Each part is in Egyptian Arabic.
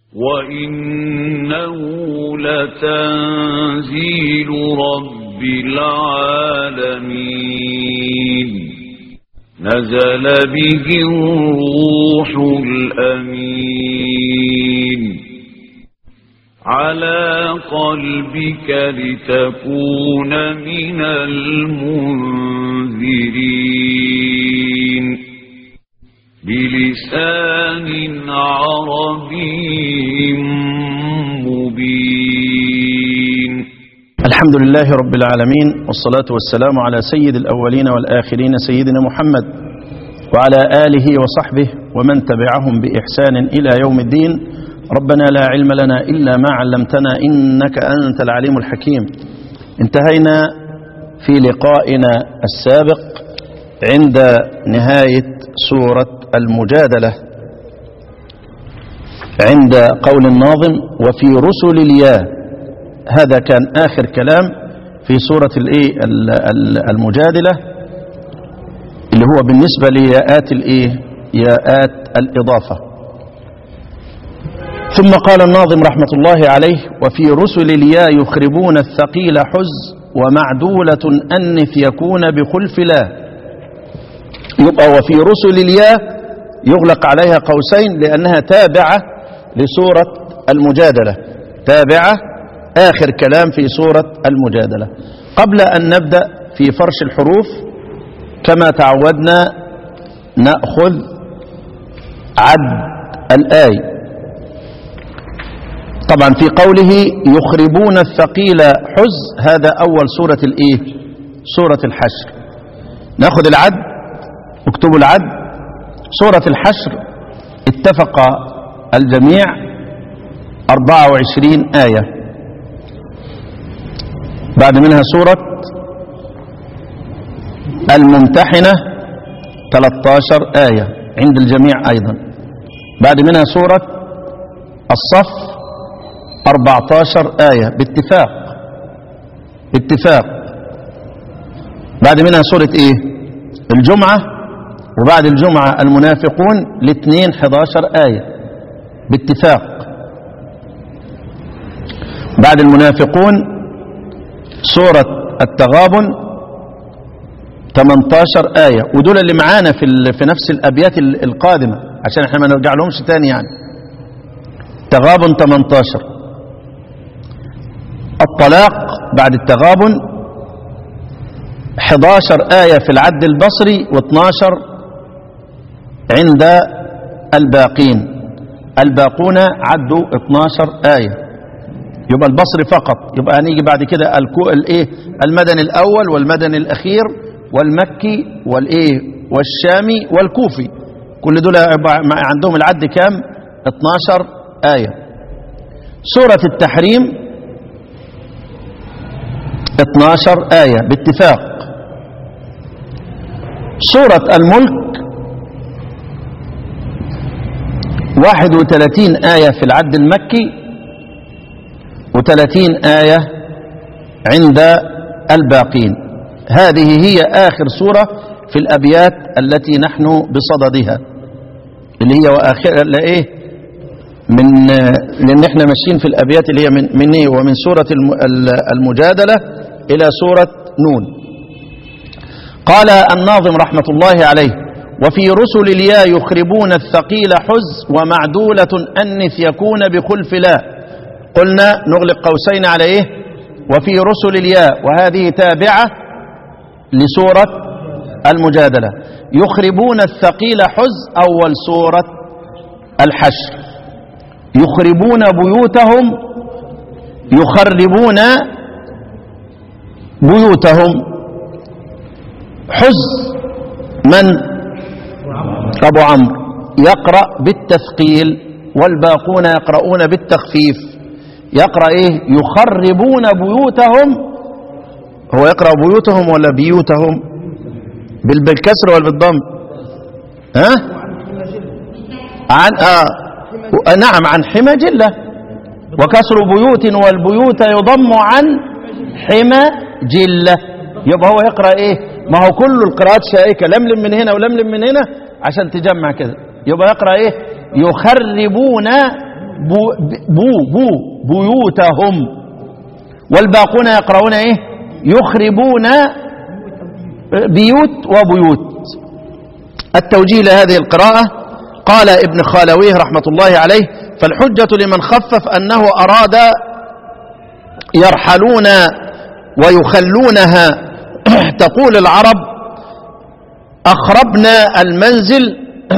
وإنه لتنزيل رب العالمين نزل به الروح الأمين على قلبك لتكون من المنذرين بلسان عربي مبين الحمد لله رب العالمين والصلاة والسلام على سيد الأولين والآخرين سيدنا محمد وعلى آله وصحبه ومن تبعهم بإحسان إلى يوم الدين ربنا لا علم لنا إلا ما علمتنا إنك أنت العليم الحكيم انتهينا في لقائنا السابق عند نهاية سورة المجادلة عند قول الناظم وفي رسل الياء هذا كان آخر كلام في سورة الإيه المجادلة اللي هو بالنسبة لياءات الإيه ياءات الإضافة ثم قال الناظم رحمة الله عليه وفي رسل الياء يخربون الثقيل حز ومعدولة أنف يكون بخلف لا يبقى وفي رسل الياء يغلق عليها قوسين لأنها تابعة لسورة المجادلة تابعة آخر كلام في سورة المجادلة قبل أن نبدأ في فرش الحروف كما تعودنا نأخذ عد الآي طبعا في قوله يخربون الثقيل حز هذا أول سورة الإيه سورة الحشر نأخذ العد اكتبوا العد سورة الحشر اتفق الجميع 24 آية بعد منها سورة الممتحنة 13 آية عند الجميع أيضا بعد منها سورة الصف 14 آية باتفاق باتفاق بعد منها سورة ايه الجمعة وبعد الجمعة المنافقون الاثنين 11 آية باتفاق بعد المنافقون سورة التغابن 18 آية ودول اللي معانا في في نفس الأبيات القادمة عشان احنا ما نرجع لهمش تاني يعني تغابن 18 الطلاق بعد التغابن 11 آية في العد البصري و12 عند الباقين الباقون عدوا 12 آية يبقى البصري فقط يبقى هنيجي بعد كده الايه المدني الأول والمدني الأخير والمكي والايه والشامي والكوفي كل دول عندهم العد كام 12 آية سورة التحريم 12 آية باتفاق سورة الملك 31 آية في العد المكي و30 آية عند الباقين هذه هي آخر سورة في الأبيات التي نحن بصددها اللي هي وآخر إيه من لأن احنا ماشيين في الأبيات اللي هي من من إيه ومن سورة المجادلة إلى سورة نون قال الناظم رحمة الله عليه وفي رسل الياء يخربون الثقيل حز ومعدولة أنث يكون بخلف لا قلنا نغلق قوسين على إيه وفي رسل الياء وهذه تابعة لسورة المجادلة يخربون الثقيل حز أول سورة الحشر يخربون بيوتهم يخربون بيوتهم حز من أبو عمرو يقرأ بالتثقيل والباقون يقرؤون بالتخفيف يقرأ إيه يخربون بيوتهم هو يقرأ بيوتهم ولا بيوتهم بالكسر ولا بالضم ها عن آه نعم عن حمى جلة وكسر بيوت والبيوت يضم عن حمى جلة يبقى هو يقرأ ايه ما هو كل القراءات شائكة لملم من هنا ولملم من هنا عشان تجمع كده يبقى يقرأ ايه يخربون بو بو, بو بيوتهم والباقون يقرؤون ايه يخربون بيوت وبيوت التوجيه لهذه القراءة قال ابن خالويه رحمة الله عليه فالحجة لمن خفف أنه أراد يرحلون ويخلونها تقول العرب أخربنا المنزل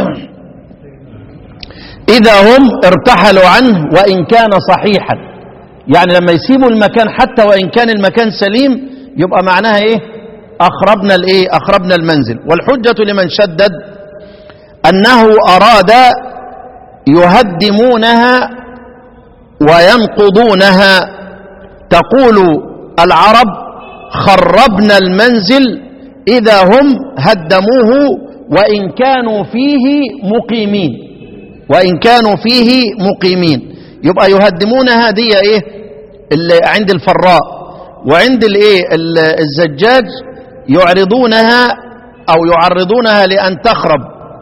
إذا هم ارتحلوا عنه وإن كان صحيحا يعني لما يسيبوا المكان حتى وإن كان المكان سليم يبقى معناها إيه أخربنا الإيه أخربنا المنزل والحجة لمن شدد أنه أراد يهدمونها وينقضونها تقول العرب خربنا المنزل إذا هم هدموه وإن كانوا فيه مقيمين وإن كانوا فيه مقيمين يبقى يهدمونها دي إيه اللي عند الفراء وعند الإيه الزجاج يعرضونها أو يعرضونها لأن تخرب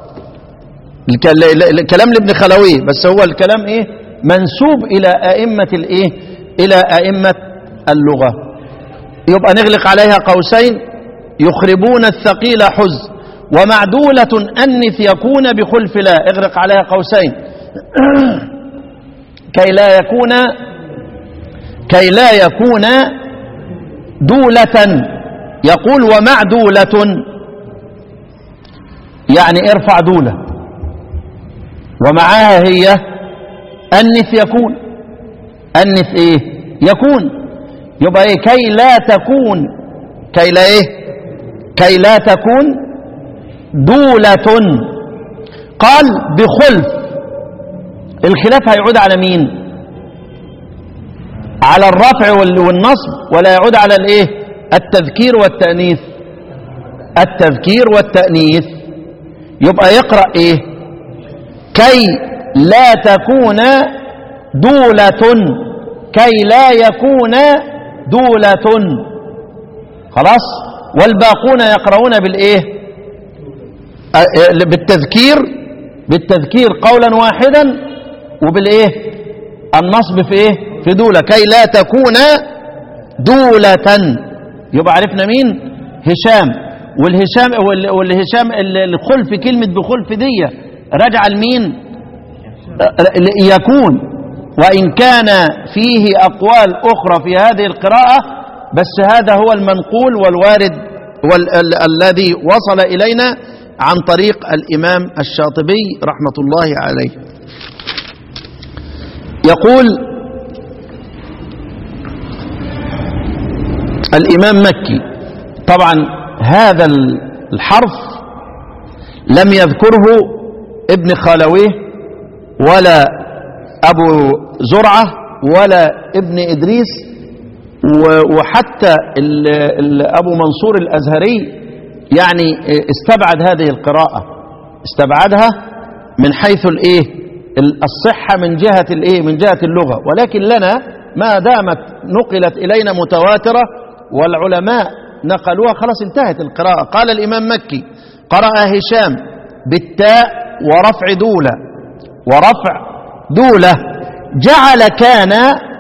الكلام لابن خلوي بس هو الكلام إيه منسوب إلى أئمة الإيه إلى أئمة اللغة يبقى نغلق عليها قوسين يخربون الثقيل حز ومعدولة أنث يكون بخلف لا اغرق عليها قوسين كي لا يكون كي لا يكون دولة يقول ومعدولة يعني ارفع دولة ومعها هي أنث يكون أنث إيه يكون يبقى إيه كي لا تكون كي لا إيه كي لا تكون دولة قال بخلف الخلاف هيعود على مين على الرفع والنصب ولا يعود على الايه التذكير والتأنيث التذكير والتأنيث يبقى يقرأ ايه كي لا تكون دولة كي لا يكون دولة خلاص والباقون يقرؤون بالايه بالتذكير بالتذكير قولا واحدا وبالايه النصب في ايه في دولة كي لا تكون دولة يبقى عرفنا مين هشام والهشام والهشام الخلف كلمة بخلف دي رجع لمين يكون وإن كان فيه أقوال أخرى في هذه القراءة بس هذا هو المنقول والوارد والذي وصل إلينا عن طريق الإمام الشاطبي رحمة الله عليه يقول الإمام مكي طبعا هذا الحرف لم يذكره ابن خالويه ولا أبو زرعة ولا ابن إدريس وحتى ال ال أبو منصور الأزهري يعني استبعد هذه القراءة استبعدها من حيث الايه الصحة من جهة الايه من جهة اللغة ولكن لنا ما دامت نقلت إلينا متواترة والعلماء نقلوها خلاص انتهت القراءة قال الإمام مكي قرأ هشام بالتاء ورفع دولة ورفع دولة جعل كان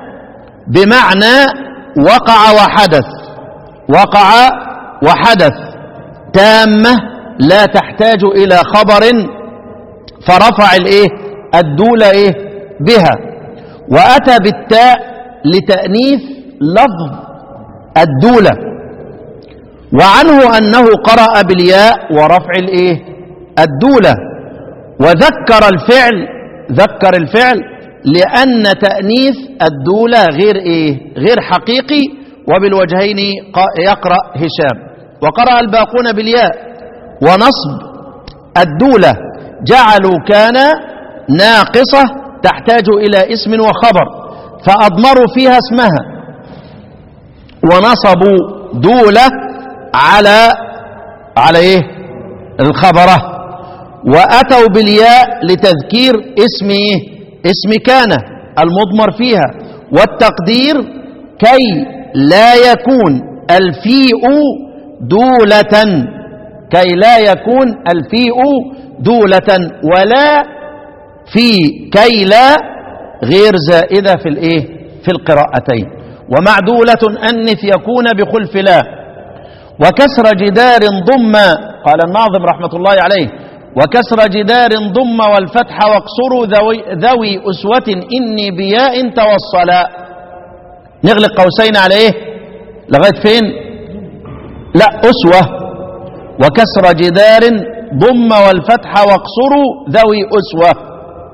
بمعنى وقع وحدث وقع وحدث تامة لا تحتاج إلى خبر فرفع الايه الدولة ايه بها وأتى بالتاء لتأنيث لفظ الدولة وعنه أنه قرأ بالياء ورفع الايه الدولة وذكر الفعل ذكر الفعل لأن تأنيث الدولة غير إيه غير حقيقي وبالوجهين يقرأ هشام وقرأ الباقون بالياء ونصب الدولة جعلوا كان ناقصة تحتاج إلى اسم وخبر فأضمروا فيها اسمها ونصبوا دولة على على ايه الخبره وأتوا بالياء لتذكير اسم ايه اسم كان المضمر فيها والتقدير كي لا يكون الفيء دولة كي لا يكون الفيء دولة ولا في كي لا غير زائدة في الايه في القراءتين ومعدولة أنث يكون بخلف لا وكسر جدار ضم قال الناظم رحمة الله عليه وكسر جدار ضم والفتح واقصروا ذوي, ذوي أسوة إني بياء توصلا نغلق قوسين على ايه لغاية فين لا أسوة وكسر جدار ضم والفتح واقصروا ذوي أسوة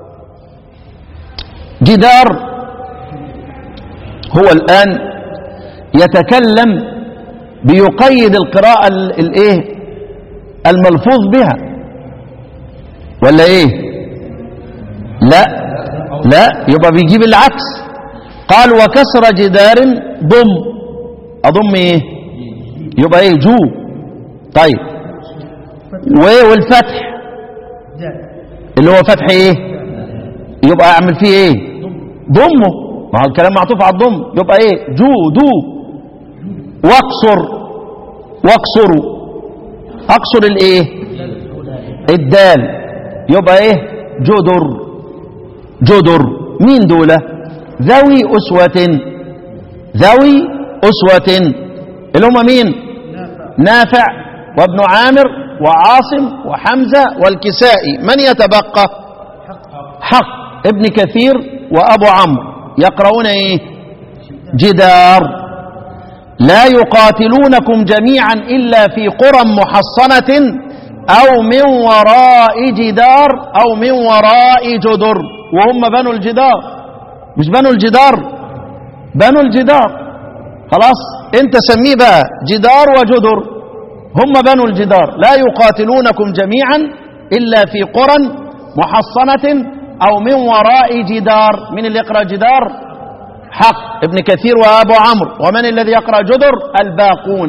جدار هو الآن يتكلم بيقيد القراءة ال- الايه الملفوظ بها ولا ايه لا لا يبقى بيجيب العكس قال وكسر جدار ضم اضم ايه يبقى ايه جو طيب و- والفتح اللي هو فتح ايه يبقى اعمل فيه ايه ضمه ما هو الكلام معطوف على الضم يبقى ايه جو دو واقصر واقصروا اقصر الايه الدال يبقى ايه جدر جدر مين دولة ذوي أسوة ذوي أسوة اللي هم مين نافع وابن عامر وعاصم وحمزة والكسائي من يتبقى حق ابن كثير وأبو عمرو يقرؤون ايه جدار لا يقاتلونكم جميعا إلا في قرى محصنة أو من وراء جدار أو من وراء جدر وهم بنوا الجدار مش بنوا الجدار بنوا الجدار خلاص انت سميه بقى جدار وجدر هم بنوا الجدار لا يقاتلونكم جميعا إلا في قرى محصنة أو من وراء جدار من اللي يقرأ جدار حق ابن كثير وابو عمرو ومن الذي يقرا جدر الباقون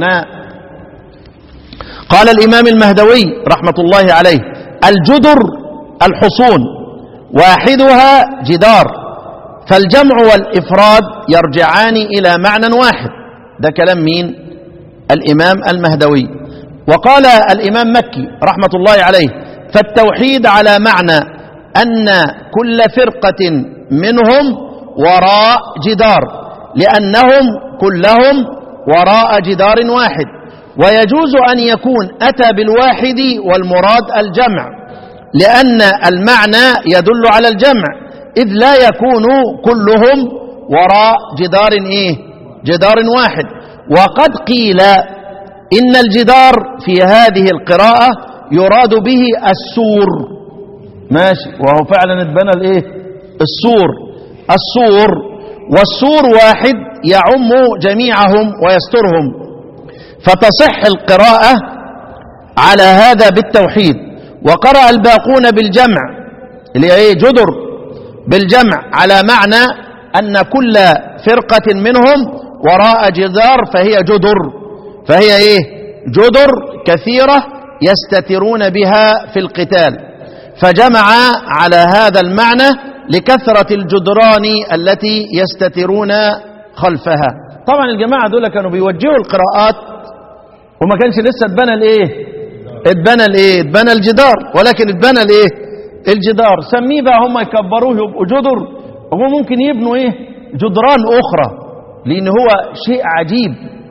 قال الامام المهدوي رحمه الله عليه الجدر الحصون واحدها جدار فالجمع والافراد يرجعان الى معنى واحد ده كلام مين الامام المهدوي وقال الامام مكي رحمه الله عليه فالتوحيد على معنى ان كل فرقه منهم وراء جدار لأنهم كلهم وراء جدار واحد ويجوز أن يكون أتى بالواحد والمراد الجمع لأن المعنى يدل على الجمع إذ لا يكون كلهم وراء جدار إيه جدار واحد وقد قيل إن الجدار في هذه القراءة يراد به السور ماشي وهو فعلا اتبنى الايه السور السور والسور واحد يعم جميعهم ويسترهم فتصح القراءة على هذا بالتوحيد وقرأ الباقون بالجمع اللي هي جدر بالجمع على معنى أن كل فرقة منهم وراء جدار فهي جدر فهي إيه جدر كثيرة يستترون بها في القتال فجمع على هذا المعنى لكثرة الجدران التي يستترون خلفها طبعا الجماعة دول كانوا بيوجهوا القراءات وما كانش لسه اتبنى الايه اتبنى الايه اتبنى الجدار ولكن اتبنى الايه الجدار سميه بقى هم يكبروه يبقوا جدر هو ممكن يبنوا ايه جدران اخرى لان هو شيء عجيب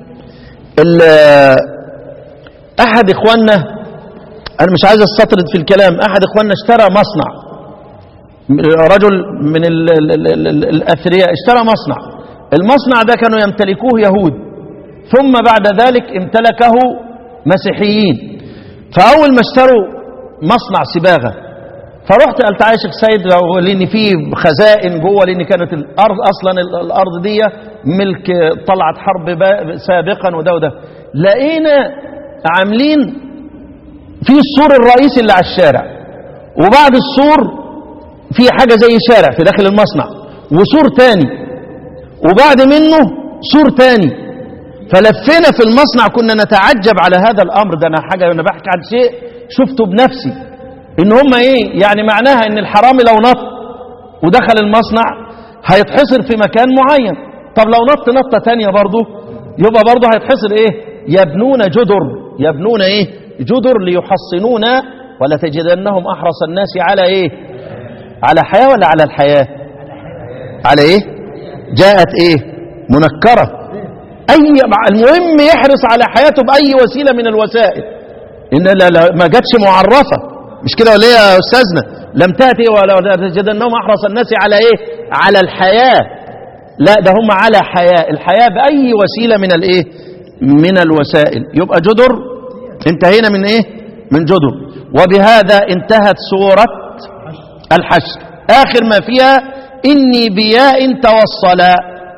احد اخواننا انا مش عايز استطرد في الكلام احد اخواننا اشترى مصنع رجل من ال ال ال ال الاثرياء اشترى مصنع المصنع ده كانوا يمتلكوه يهود ثم بعد ذلك امتلكه مسيحيين فاول ما اشتروا مصنع صباغه فرحت قلت يا شيخ سيد لو لان في خزائن جوه لان كانت الارض اصلا الارض دي ملك طلعت حرب سابقا وده وده لقينا عاملين في السور الرئيسي اللي على الشارع وبعد السور في حاجة زي شارع في داخل المصنع وسور تاني وبعد منه سور تاني فلفينا في المصنع كنا نتعجب على هذا الأمر ده أنا حاجة أنا بحكي عن شيء شفته بنفسي إن هم إيه يعني معناها إن الحرامي لو نط ودخل المصنع هيتحصر في مكان معين طب لو نط نطة تانية برضه يبقى برضه هيتحصر إيه يبنون جدر يبنون إيه جدر ليحصنون ولا تجدنهم أحرص الناس على إيه على حياة ولا على الحياة على ايه جاءت ايه منكرة اي المهم يحرص على حياته باي وسيلة من الوسائل ان لا لا ما جاتش معرفة مش كده ولا ايه يا استاذنا لم تاتي ولا تجدنهم احرص الناس على ايه على الحياة لا ده هم على حياة الحياة باي وسيلة من الايه من الوسائل يبقى جدر انتهينا من ايه من جدر وبهذا انتهت سورة الحشر آخر ما فيها إني بياء توصلا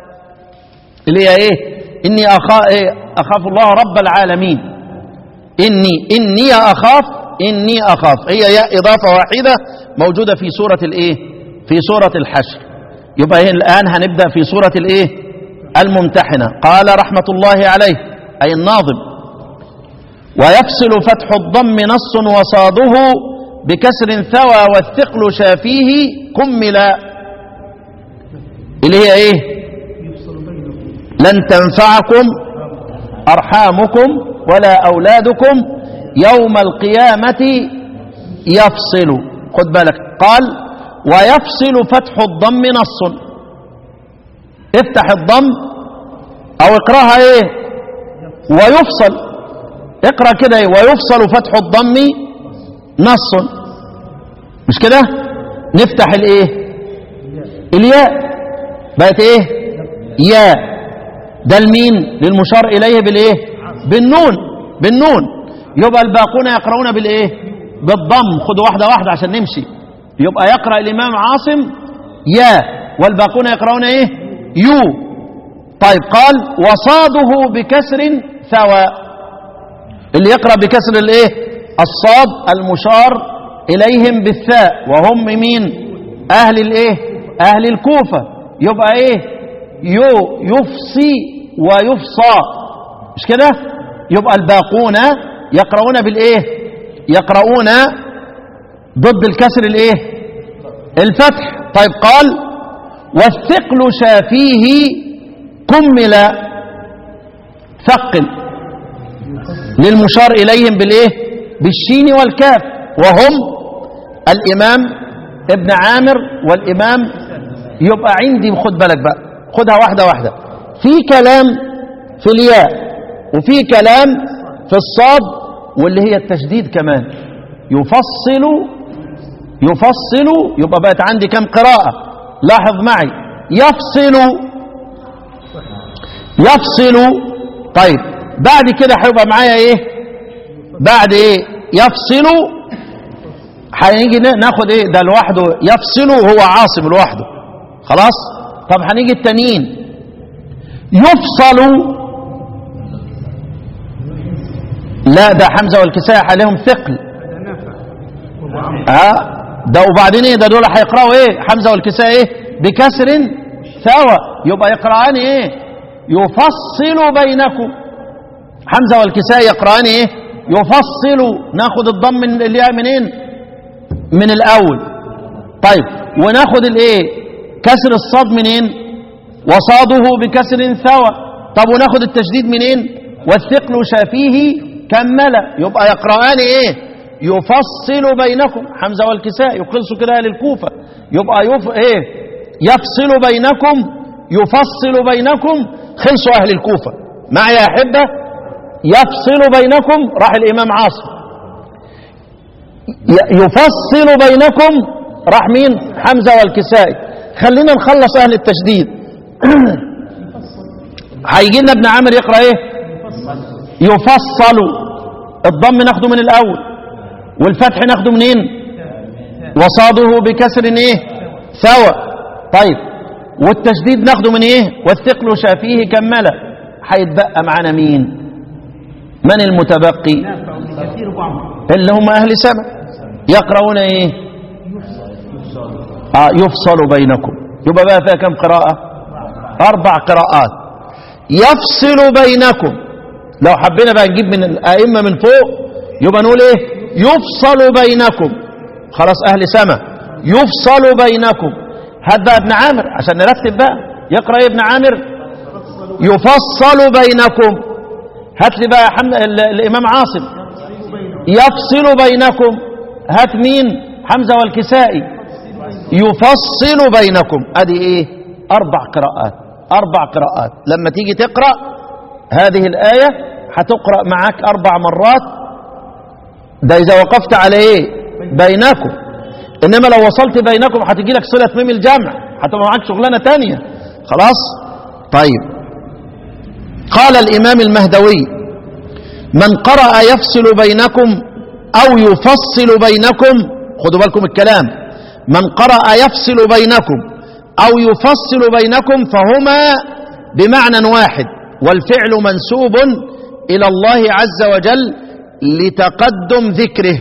اللي هي إيه إني أخاف, إيه؟ أخاف الله رب العالمين إني إني أخاف إني أخاف هي ياء إضافة واحدة موجودة في سورة الإيه في سورة الحشر يبقى هي الآن هنبدأ في سورة الإيه الممتحنة قال رحمة الله عليه أي الناظم ويفصل فتح الضم نص وصاده بكسر ثوى والثقل شافيه كملا اللي هي ايه لن تنفعكم ارحامكم ولا اولادكم يوم القيامه يفصل خد بالك قال ويفصل فتح الضم نص افتح الضم او اقراها ايه ويفصل اقرا كده ايه ويفصل فتح الضم نص مش كده نفتح الايه الياء بقت ايه ياء ده المين للمشار اليه بالايه بالنون بالنون يبقى الباقون يقرؤون بالايه بالضم خدوا واحده واحده عشان نمشي يبقى يقرا الامام عاصم يا والباقون يقرؤون ايه يو طيب قال وصاده بكسر ثوى اللي يقرا بكسر الايه الصاد المشار إليهم بالثاء وهم مين أهل الإيه أهل الكوفة يبقى إيه يو يفصي ويفصى مش كده يبقى الباقون يقرؤون بالإيه يقرؤون ضد الكسر الإيه الفتح طيب قال والثقل شافيه كمل ثقل للمشار إليهم بالإيه بالشين والكاف وهم الإمام ابن عامر والإمام يبقى عندي خد بالك بقى خدها واحدة واحدة في كلام في الياء وفي كلام في الصاد واللي هي التشديد كمان يفصل يفصل يبقى بقت عندي كم قراءة لاحظ معي يفصل يفصل طيب بعد كده هيبقى معايا ايه بعد ايه يفصل هنيجي ناخد ايه ده لوحده يفصل هو عاصم لوحده خلاص طب هنيجي التانيين يفصل لا ده حمزه والكساء عليهم ثقل ها ده وبعدين ايه ده دول هيقراوا ايه حمزه والكساء ايه بكسر ثوى يبقى يقرأان ايه يفصل بينكم حمزه والكساء يقرأان ايه يفصل ناخد الضم من الياء منين من الاول طيب وناخد الايه كسر الصاد منين وصاده بكسر ثوى طب وناخد التشديد منين والثقل شافيه كمل يبقى يقرأان ايه يفصل بينكم حمزه والكساء يخلصوا كده اهل الكوفه يبقى يف... ايه يفصل بينكم يفصل بينكم خلصوا اهل الكوفه معي يا احبه يفصل بينكم راح الامام عاصم يفصل بينكم راح مين حمزه والكسائي خلينا نخلص اهل التشديد هيجي لنا ابن عامر يقرا ايه يفصل الضم ناخده من الاول والفتح ناخده منين وصاده بكسر ايه ثوى طيب والتشديد ناخده من ايه والثقل شافيه كمله هيتبقى معانا مين من المتبقي اللي هم اهل سبع يقرؤون ايه آه يفصل بينكم يبقى بقى فيها كم قراءة اربع قراءات يفصل بينكم لو حبينا بقى نجيب من الائمة من فوق يبقى نقول ايه يفصل بينكم خلاص اهل سما يفصل بينكم هات بقى ابن عامر عشان نرتب بقى يقرأ ايه ابن عامر يفصل بينكم هات لي بقى حمد الامام عاصم يفصل بينكم هات مين حمزة والكسائي يفصل بينكم ادي ايه أربع قراءات أربع قراءات لما تيجي تقرأ هذه الآية هتقرأ معاك أربع مرات ده إذا وقفت على إيه بينكم إنما لو وصلت بينكم هتجي لك صلة ميم الجمع هتبقى معاك شغلانة تانية خلاص طيب قال الإمام المهدوي من قرأ يفصل بينكم أو يفصل بينكم خدوا بالكم الكلام من قرأ يفصل بينكم أو يفصل بينكم فهما بمعنى واحد والفعل منسوب إلى الله عز وجل لتقدم ذكره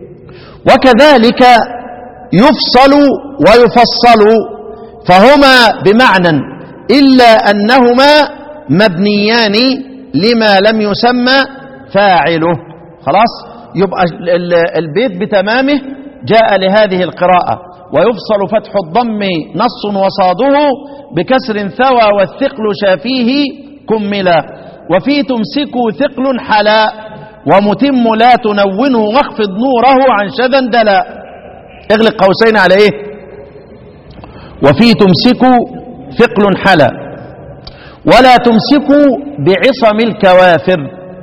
وكذلك يفصل ويفصل فهما بمعنى إلا أنهما مبنيان لما لم يسمى فاعله خلاص يبقى ال- البيت بتمامه جاء لهذه القراءة ويفصل فتح الضم نص وصاده بكسر ثوى والثقل شافيه كملا وفي تمسكوا ثقل حلا ومتم لا تنونه واخفض نوره عن شذا دلا اغلق قوسين على ايه وفي تمسكوا ثقل حلا ولا تمسكوا بعصم الكوافر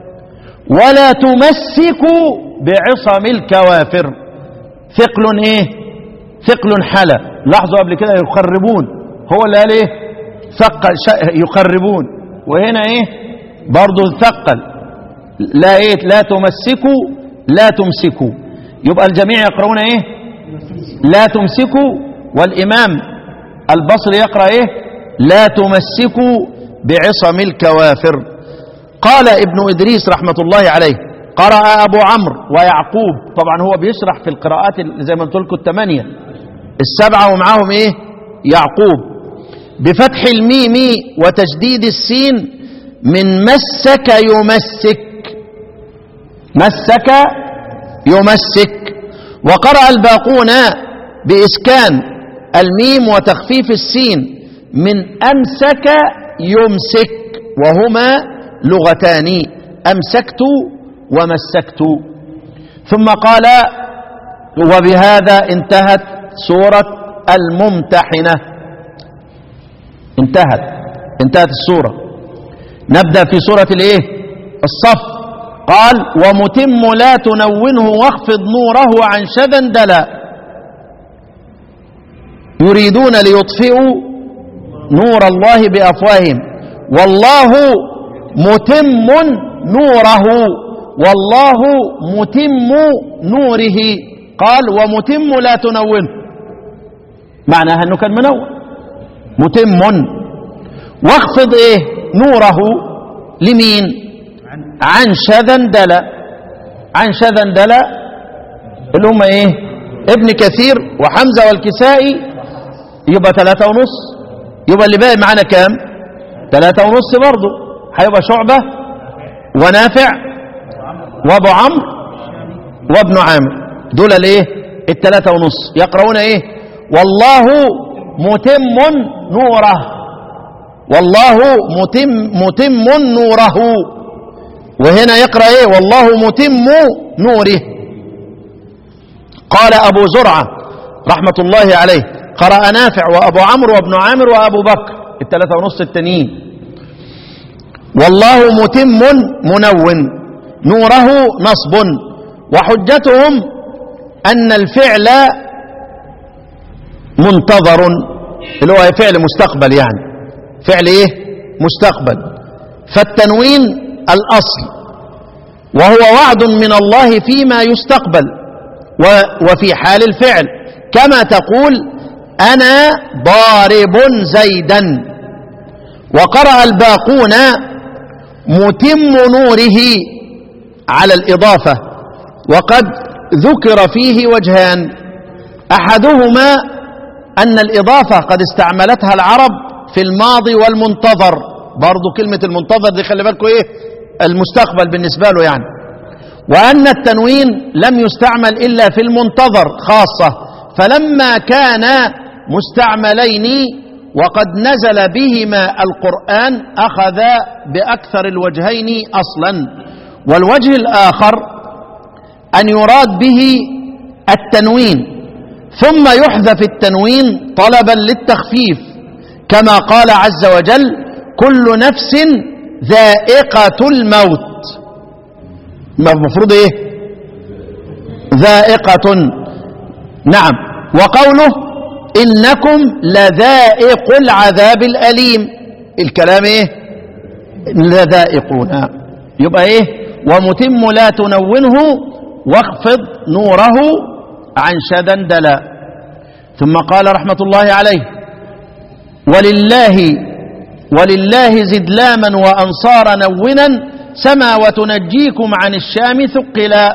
ولا تمسكوا بعصم الكوافر ثقل ايه ثقل حلا لاحظوا قبل كده يخربون هو اللي قال ايه ثقل شا- يخربون وهنا ايه برضو ثقل لا ايه لا تمسكوا لا تمسكوا يبقى الجميع يقرؤون ايه لا تمسكوا والامام البصري يقرا ايه لا تمسكوا بعصم الكوافر قال ابن ادريس رحمه الله عليه قرأ ابو عمرو ويعقوب طبعا هو بيشرح في القراءات ال- زي ما قلت لكم الثمانيه السبعه ومعاهم ايه يعقوب بفتح الميم وتشديد السين من مسك يمسك مسك يمسك وقرأ الباقون بإسكان الميم وتخفيف السين من أمسك يمسك وهما لغتان أمسكت ومسكت ثم قال وبهذا انتهت سورة الممتحنة انتهت انتهت السورة نبدأ في سورة الايه الصف قال ومتم لا تنونه واخفض نوره عن شذا دلا يريدون ليطفئوا نور الله بأفواههم والله متم نوره والله متم نوره قال ومتم لا تنونه معناها انه كان منور متم واخفض ايه نوره لمين عن شذندلة عن شذندلة اللي هم ايه ابن كثير وحمزة والكسائي يبقى ثلاثة ونص يبقى اللي باقي معانا كام ثلاثة ونص برضه هيبقى شعبة ونافع وابو عمرو وابن عامر دول الايه الثلاثة ونص يقرؤون ايه والله متم نوره والله متم متم نوره وهنا يقرأ ايه والله متم نوره قال أبو زرعة رحمة الله عليه قرأ نافع وأبو عمرو وابن عامر وأبو بكر الثلاثة ونص التانيين والله متم منون نوره نصب وحجتهم أن الفعل منتظر اللي هو فعل مستقبل يعني فعل ايه مستقبل فالتنوين الأصل وهو وعد من الله فيما يستقبل و- وفي حال الفعل كما تقول أنا ضارب زيدا وقرأ الباقون متم نوره على الإضافة وقد ذكر فيه وجهان أحدهما أن الإضافة قد استعملتها العرب في الماضي والمنتظر برضو كلمة المنتظر دي خلي بالكم إيه المستقبل بالنسبة له يعني وأن التنوين لم يستعمل إلا في المنتظر خاصة فلما كان مستعملين وقد نزل بهما القرآن أخذ بأكثر الوجهين أصلا والوجه الآخر أن يراد به التنوين ثم يحذف التنوين طلبا للتخفيف كما قال عز وجل كل نفس ذائقة الموت ما المفروض ايه ذائقة نعم وقوله إنكم لذائق العذاب الأليم الكلام ايه لذائقون يبقى ايه ومتم لا تنونه واخفض نوره عن شدندلا ثم قال رحمة الله عليه ولله ولله زدلاما وأنصار نونا سما وتنجيكم عن الشام ثقلا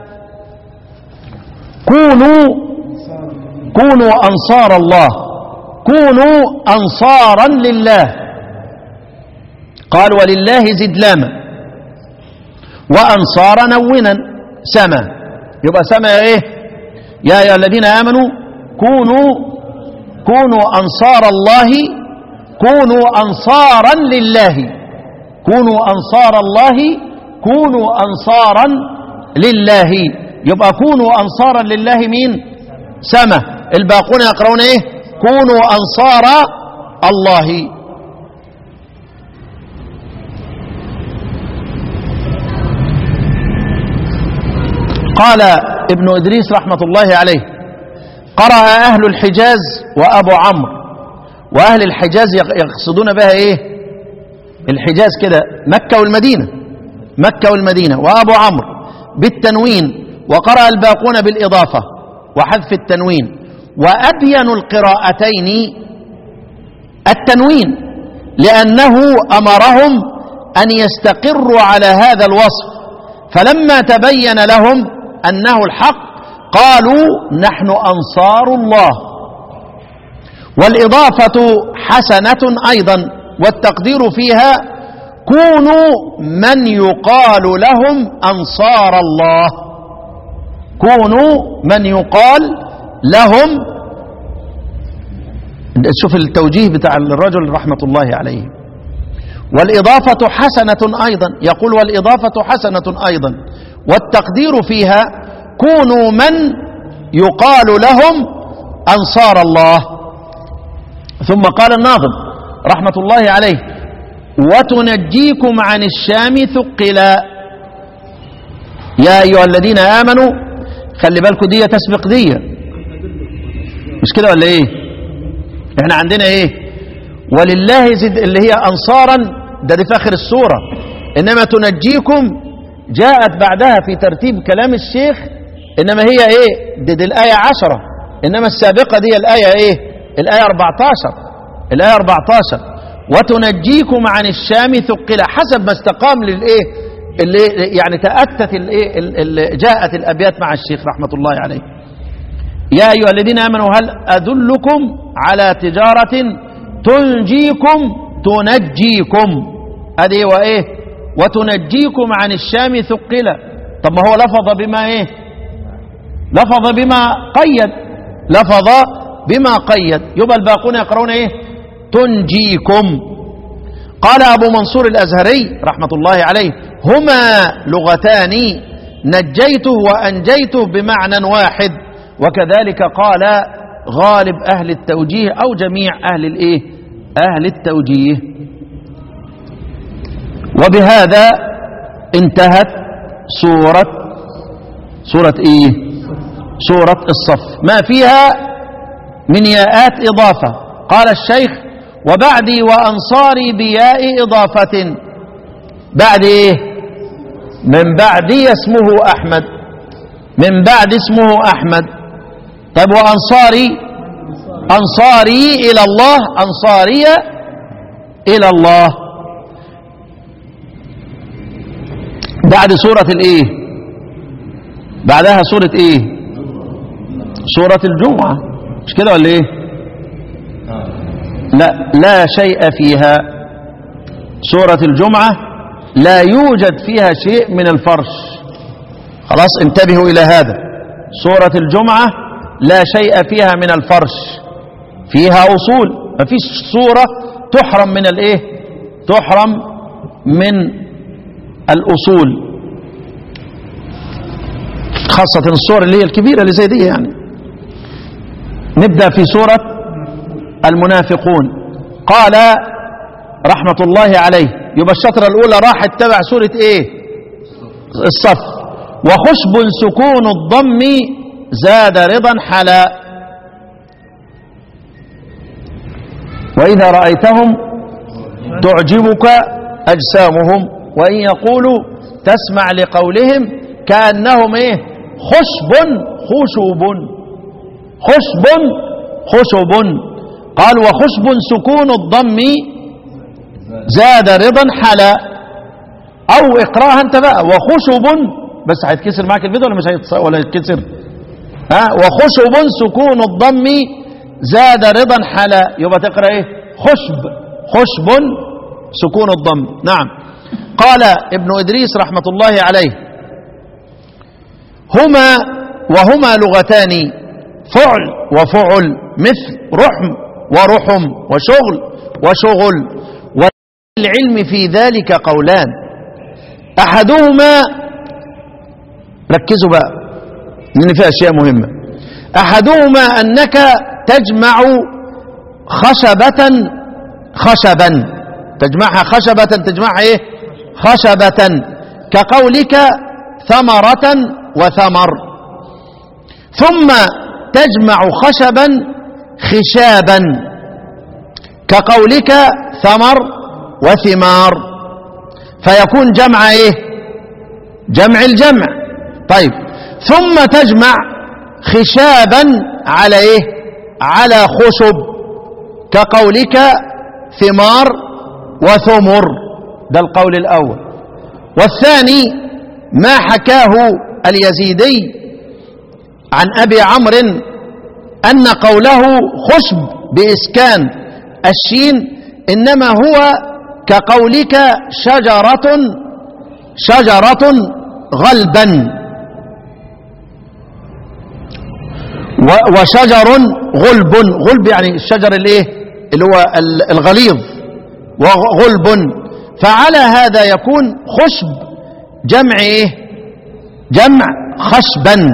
كونوا كونوا أنصار الله كونوا أنصارا لله قال ولله زدلاما وأنصار نونا سما يبقى سما ايه يا أيها الذين آمنوا كونوا كونوا أنصار الله كونوا أنصارا لله كونوا أنصار الله كونوا أنصارا لله يبقى كونوا أنصارا لله مين سما الباقون يقرؤون ايه كونوا أنصار الله قال ابن إدريس رحمة الله عليه قرأ أهل الحجاز وأبو عمرو وأهل الحجاز يقصدون بها إيه الحجاز كده مكة والمدينة مكة والمدينة وأبو عمرو بالتنوين وقرأ الباقون بالإضافة وحذف التنوين وأبين القراءتين التنوين لأنه أمرهم أن يستقروا على هذا الوصف فلما تبين لهم أنه الحق قالوا نحن أنصار الله والإضافة حسنة أيضا والتقدير فيها كونوا من يقال لهم أنصار الله كونوا من يقال لهم شوف التوجيه بتاع الرجل رحمة الله عليه والإضافة حسنة أيضا يقول والإضافة حسنة أيضا والتقدير فيها كونوا من يقال لهم أنصار الله ثم قال الناظم رحمة الله عليه وتنجيكم عن الشام ثقلا يا أيها الذين آمنوا خلي بالكم دي تسبق دي مش كده ولا ايه احنا عندنا ايه ولله زد اللي هي أنصارا ده دي في آخر السورة إنما تنجيكم جاءت بعدها في ترتيب كلام الشيخ إنما هي إيه دي, دي الآية عشرة إنما السابقة دي الآية إيه الآية 14 الآية 14 وتنجيكم عن الشام ثقلا حسب ما استقام للإيه اللي يعني تأتت الإيه اللي جاءت الأبيات مع الشيخ رحمة الله عليه يا أيها الذين آمنوا هل أدلكم على تجارة تنجيكم تنجيكم هذه وإيه وتنجيكم عن الشام ثقلا طب ما هو لفظ بما إيه لفظ بما قيد لفظ بما قيد يبقى الباقون يقرون إيه تنجيكم قال أبو منصور الأزهري رحمة الله عليه هما لغتان نجيته وأنجيته بمعنى واحد وكذلك قال غالب أهل التوجيه أو جميع أهل الإيه أهل التوجيه وبهذا انتهت سورة سورة إيه سورة الصف ما فيها من ياءات إضافة قال الشيخ وبعدي وأنصاري بياء إضافة بعد إيه من بعدي اسمه أحمد من بعد اسمه أحمد طيب وأنصاري أنصاري إلى الله أنصاري إلى الله بعد سورة الإيه بعدها سورة إيه سورة الجمعة مش كده ولا إيه لا لا شيء فيها سورة الجمعة لا يوجد فيها شيء من الفرش خلاص انتبهوا إلى هذا سورة الجمعة لا شيء فيها من الفرش فيها أصول ما فيش سورة تحرم من الإيه تحرم من الأصول خاصة الصور اللي هي الكبيرة اللي زي دي يعني نبدأ في سورة المنافقون قال رحمة الله عليه يبقى الشطرة الأولى راحت تبع سورة إيه الصف وخشب سكون الضم زاد رضا حلا وإذا رأيتهم تعجبك أجسامهم وإن يقولوا تسمع لقولهم كأنهم إيه خشب خشب خشب خشب قال وخشب سكون الضم زاد رضا حلا أو اقراها أنت بقى وخشب بس هيتكسر معاك الفيديو ولا مش هيتص... ولا يتكسر ها وخشب سكون الضم زاد رضا حلا يبقى تقرا ايه خشب خشب سكون الضم نعم قال ابن ادريس رحمه الله عليه هما وهما لغتان فعل وفعل مثل رحم ورحم وشغل وشغل والعلم في ذلك قولان احدهما ركزوا بقى لان فيها اشياء مهمه احدهما انك تجمع خشبة خشبا تجمعها خشبة تجمعها ايه خشبة كقولك ثمرة وثمر ثم تجمع خشبا خشابا كقولك ثمر وثمار فيكون جمع ايه جمع الجمع طيب ثم تجمع خشابا على ايه على خشب كقولك ثمار وثمر ده القول الأول والثاني ما حكاه اليزيدي عن أبي عمرو أن قوله خشب بإسكان الشين إنما هو كقولك شجرة شجرة غلبا وشجر غلب غلب يعني الشجر الايه اللي هو الغليظ وغلب فعلى هذا يكون خشب جمع ايه جمع خشبا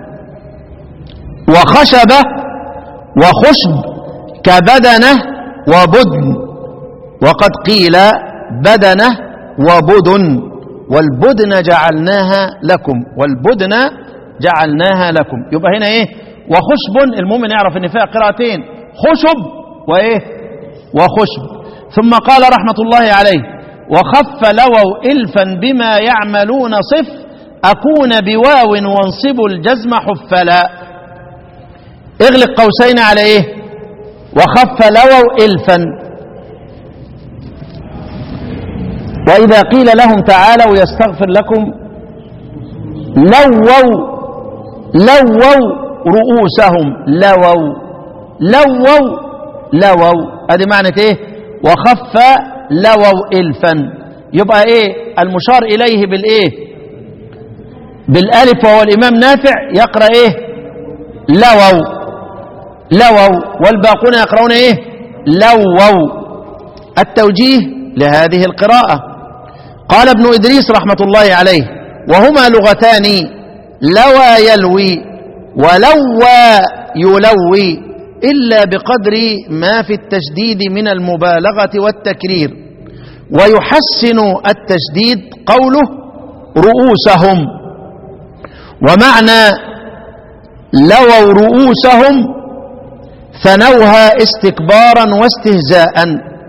وخشبة وخشب كبدنة وبدن وقد قيل بدنة وبدن والبدن جعلناها لكم والبدن جعلناها لكم يبقى هنا ايه وخشب المؤمن يعرف ان فيها قراءتين خشب وايه وخشب ثم قال رحمة الله عليه وخف لووا إلفا بما يعملون صف أكون بواو وانصب الجزم حفلا اغلق قوسين على ايه وخف لووا إلفا وإذا قيل لهم تعالوا يستغفر لكم لووا لووا رؤوسهم لووا لووا لووا ادي معنى ايه وخف لووا الفا يبقى ايه المشار اليه بالايه بالالف وهو الامام نافع يقرا ايه لووا لووا والباقون يقرؤون ايه لووا التوجيه لهذه القراءه قال ابن ادريس رحمه الله عليه وهما لغتان لوى يلوي ولوى يلوي إلا بقدر ما في التشديد من المبالغة والتكرير ويحسن التشديد قوله رؤوسهم ومعنى لووا رؤوسهم ثنوها استكبارا واستهزاء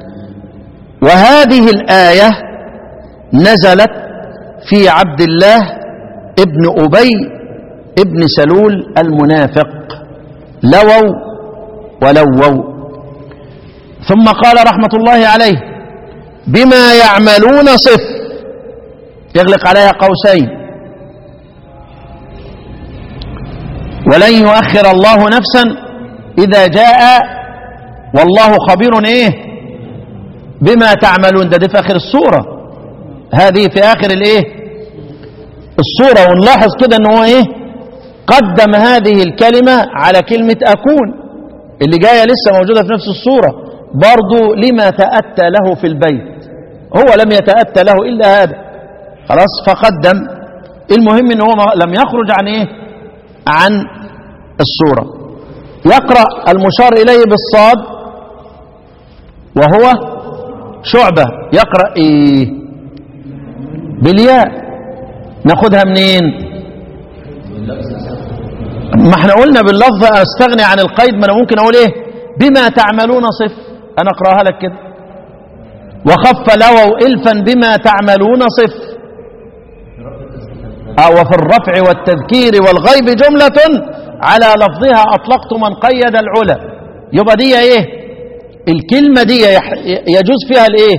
وهذه الآية نزلت في عبد الله ابن أبي ابن سلول المنافق لووا ولووا ثم قال رحمة الله عليه بما يعملون صف يغلق عليها قوسين ولن يؤخر الله نفسا إذا جاء والله خبير إيه بما تعملون ده, ده في آخر السورة هذه في آخر الإيه السورة ونلاحظ كده أنه هو إيه قدم هذه الكلمة على كلمة أكون اللي جاية لسه موجودة في نفس الصورة برضو لما تأتى له في البيت هو لم يتأتى له إلا هذا خلاص فقدم المهم ان هو لم يخرج عن ايه عن الصورة يقرأ المشار إليه بالصاد وهو شعبة يقرأ إيه بالياء ناخدها منين ما احنا قلنا باللفظ استغني عن القيد ما انا ممكن اقول ايه بما تعملون صف انا اقراها لك كده وخف لووا الفا بما تعملون صف أو وفي الرفع والتذكير والغيب جملة على لفظها أطلقت من قيد العلا يبقى دي إيه الكلمة دي يح- يجوز فيها الإيه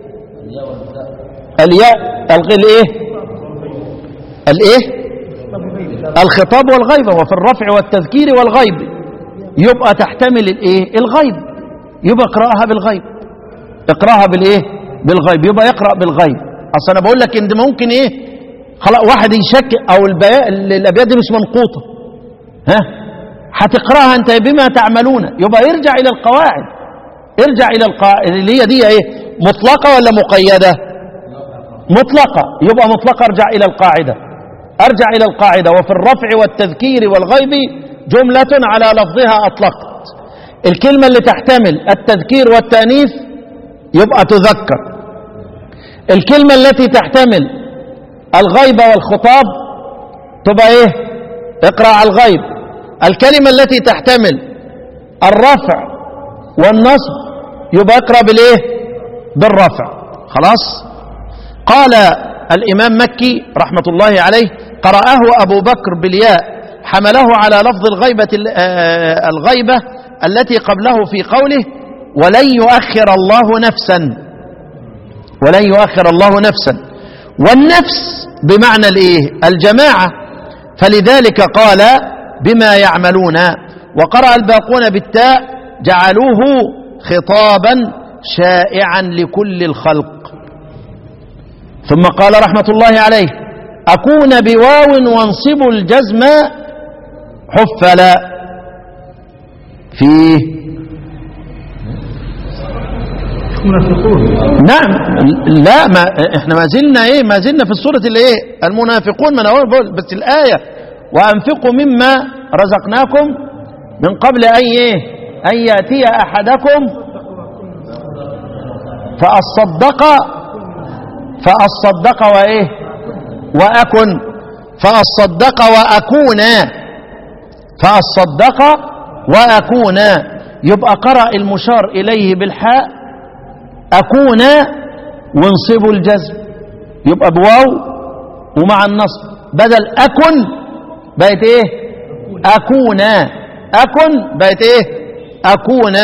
الياء الغ- الإيه الإيه الخطاب والغيبة وفي الرفع والتذكير والغيب يبقى تحتمل الإيه الغيب يبقى اقرأها بالغيب اقرأها بالإيه بالغيب يبقى يقرأ بالغيب أصل أنا بقول لك إن ده ممكن إيه خلاص واحد يشك او البياء الابيات دي مش منقوطه ها هتقراها انت بما تعملون يبقى ارجع الى القواعد ارجع الى القواعد اللي هي دي ايه مطلقه ولا مقيده مطلقه يبقى مطلقه ارجع الى القاعده ارجع الى القاعده وفي الرفع والتذكير والغيب جمله على لفظها اطلقت الكلمه اللي تحتمل التذكير والتانيث يبقى تذكر الكلمه التي تحتمل الغيبة والخطاب تبقى ايه اقرأ على الغيب الكلمة التي تحتمل الرفع والنصب يبقى اقرأ بالايه بالرفع خلاص قال الإمام مكي رحمة الله عليه قرأه أبو بكر بالياء حمله على لفظ الغيبة آه، الغيبة التي قبله في قوله ولن يؤخر الله نفسا ولن يؤخر الله نفسا والنفس بمعنى الايه الجماعة فلذلك قال بما يعملون وقرأ الباقون بالتاء جعلوه خطابا شائعا لكل الخلق ثم قال رحمة الله عليه أكون بواو وانصب الجزم حفلا فيه نعم لا ما احنا ما زلنا ايه ما زلنا في السورة الايه المنافقون من اول بقول بس الآية وأنفقوا مما رزقناكم من قبل أن ايه أن يأتي أحدكم فأصدق فأصدق وإيه وأكن فأصدق وأكون فأصدق وأكون يبقى قرأ المشار إليه بالحاء أكون وانصبوا الجزم يبقى بواو ومع النصب بدل أكن بقت إيه أكون أكن بقت إيه أكون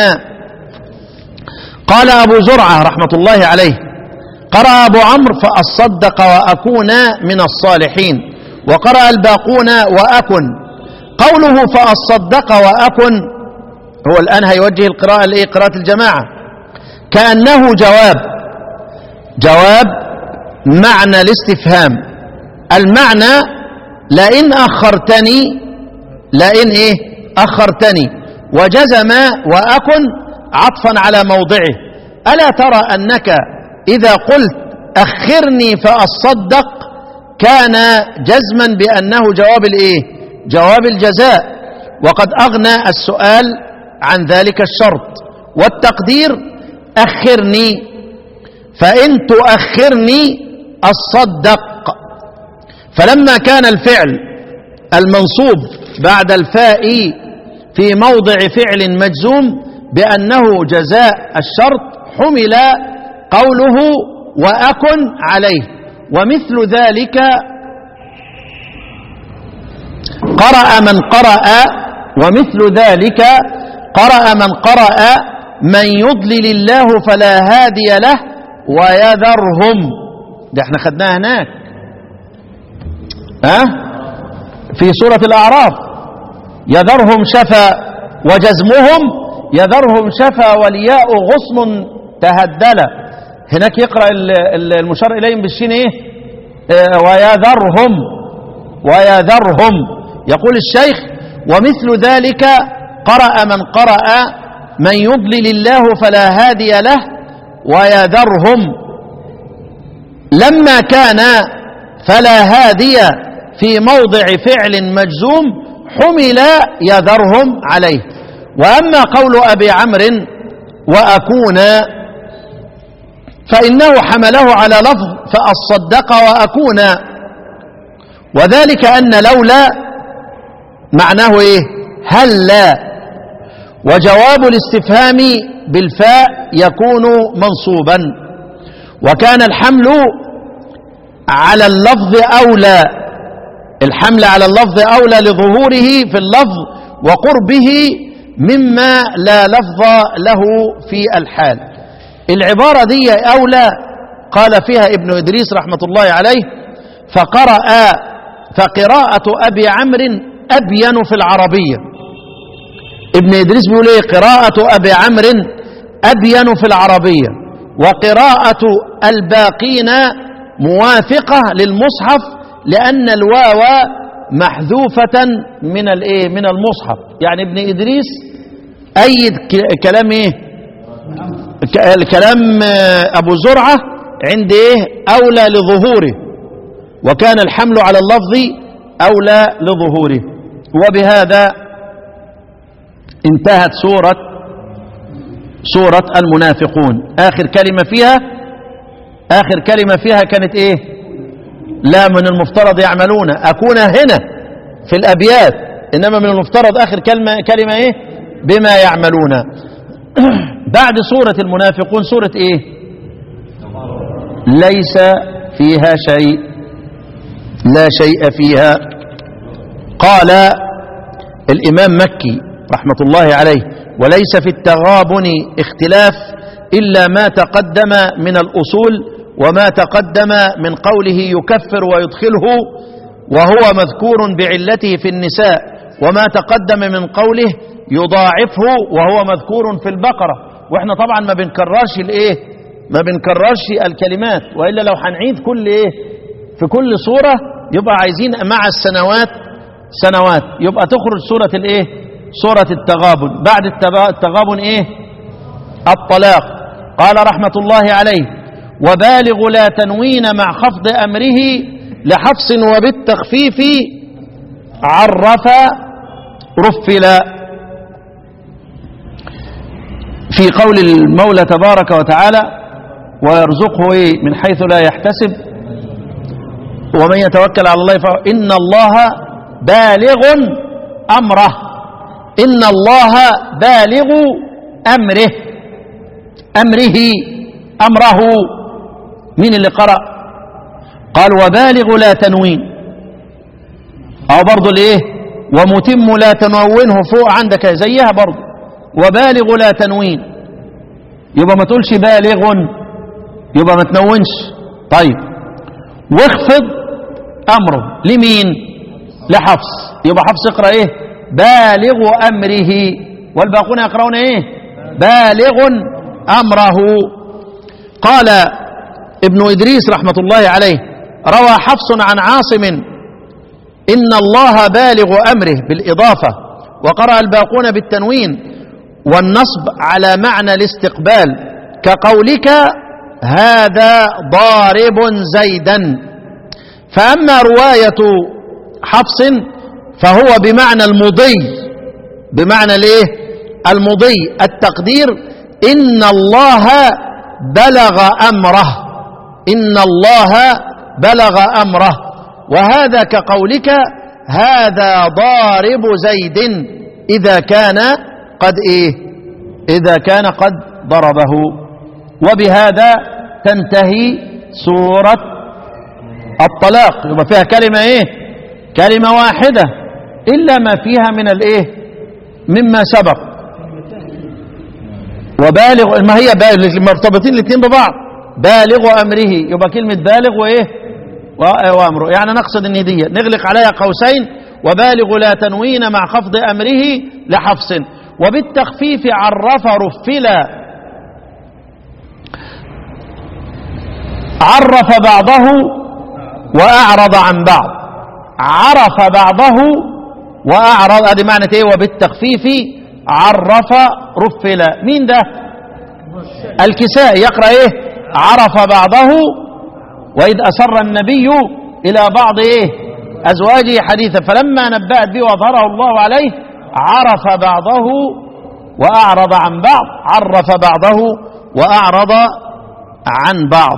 قال أبو زرعة رحمة الله عليه قرأ أبو عمرو فأصدق وأكون من الصالحين وقرأ الباقون وأكن قوله فأصدق وأكن هو الآن هيوجه القراءة لإيه قراءة الجماعة كأنه جواب جواب معنى الاستفهام المعنى لئن أخرتني لئن إيه أخرتني وجزم وأكن عطفا على موضعه ألا ترى أنك إذا قلت أخرني فأصدق كان جزما بأنه جواب الإيه جواب الجزاء وقد أغنى السؤال عن ذلك الشرط والتقدير أخرني فإن تؤخرني أصدق فلما كان الفعل المنصوب بعد الفاء في موضع فعل مجزوم بأنه جزاء الشرط حمل قوله وأكن عليه ومثل ذلك قرأ من قرأ ومثل ذلك قرأ من قرأ من يضلل الله فلا هادي له ويذرهم ده احنا خدناها هناك ها أه؟ في سورة الأعراف يذرهم شفا وجزمهم يذرهم شفا والياء غصن تهدل هناك يقرأ المشار إليهم بالشين إيه اه ويذرهم ويذرهم يقول الشيخ ومثل ذلك قرأ من قرأ من يضلل الله فلا هادي له ويذرهم لما كان فلا هادي في موضع فعل مجزوم حمل يذرهم عليه وأما قول أبي عمرو وأكون فإنه حمله على لفظ فأصدق وأكون وذلك أن لولا معناه إيه هل لا وجواب الاستفهام بالفاء يكون منصوبا وكان الحمل على اللفظ أولى الحمل على اللفظ أولى لظهوره في اللفظ وقربه مما لا لفظ له في الحال العبارة دي أولى قال فيها ابن إدريس رحمة الله عليه فقرأ فقراءة أبي عمرو أبين في العربية ابن إدريس بيقول إيه قراءة أبي عمرو أبين في العربية وقراءة الباقين موافقة للمصحف لأن الواو محذوفة من الايه من المصحف يعني ابن إدريس أيد ك- كلام ايه ك- الكلام آه، أبو زرعة عند ايه أولى لظهوره وكان الحمل على اللفظ أولى لظهوره وبهذا انتهت سورة سورة المنافقون آخر كلمة فيها آخر كلمة فيها كانت إيه لا من المفترض يعملون أكون هنا في الأبيات إنما من المفترض آخر كلمة, كلمة إيه بما يعملون بعد سورة المنافقون سورة إيه ليس فيها شيء لا شيء فيها قال الإمام مكي رحمة الله عليه وليس في التغابن اختلاف إلا ما تقدم من الأصول وما تقدم من قوله يكفر ويدخله وهو مذكور بعلته في النساء وما تقدم من قوله يضاعفه وهو مذكور في البقرة واحنا طبعا ما بنكررش الايه ما بنكررش الكلمات وإلا لو هنعيد كل ايه في كل صورة يبقى عايزين مع السنوات سنوات يبقى تخرج سورة الايه سورة التغابن بعد التبا- التغابن ايه الطلاق قال رحمة الله عليه وبالغ لا تنوين مع خفض أمره لحفص وبالتخفيف عرف رفل في قول المولى تبارك وتعالى ويرزقه إيه من حيث لا يحتسب ومن يتوكل على الله فهو إن الله بالغ أمره إن الله بالغ أمره أمره أمره مين اللي قرأ قال وبالغ لا تنوين أو برضو لإيه ومتم لا تنونه فوق عندك زيها برضو وبالغ لا تنوين يبقى ما تقولش بالغ يبقى ما تنونش طيب واخفض أمره لمين لحفص يبقى حفص يقرأ إيه بالغ أمره والباقون يقرؤون إيه بالغ أمره قال ابن إدريس رحمة الله عليه روى حفص عن عاصم إن الله بالغ أمره بالإضافة وقرأ الباقون بالتنوين والنصب على معنى الاستقبال كقولك هذا ضارب زيدا فأما رواية حفص فهو بمعنى المضي بمعنى الايه المضي التقدير إن الله بلغ أمره إن الله بلغ أمره وهذا كقولك هذا ضارب زيد إذا كان قد إيه إذا كان قد ضربه وبهذا تنتهي سورة الطلاق يبقى فيها كلمة إيه كلمة واحدة إلا ما فيها من الإيه مما سبق وبالغ ما هي بالغ مرتبطين الاثنين ببعض بالغ أمره يبقى كلمة بالغ وإيه و- وأمره يعني نقصد ان دي نغلق عليها قوسين وبالغ لا تنوين مع خفض أمره لحفص وبالتخفيف عرف رفلا عرف بعضه وأعرض عن بعض عرف بعضه وأعرض هذه معنى ايه وبالتخفيف عرف رفلا مين ده الكساء يقرأ ايه عرف بعضه وإذ أسر النبي إلى بعض إيه أزواجه حديثا فلما نبأت به وأظهره الله عليه عرف بعضه وأعرض عن بعض عرف بعضه وأعرض عن بعض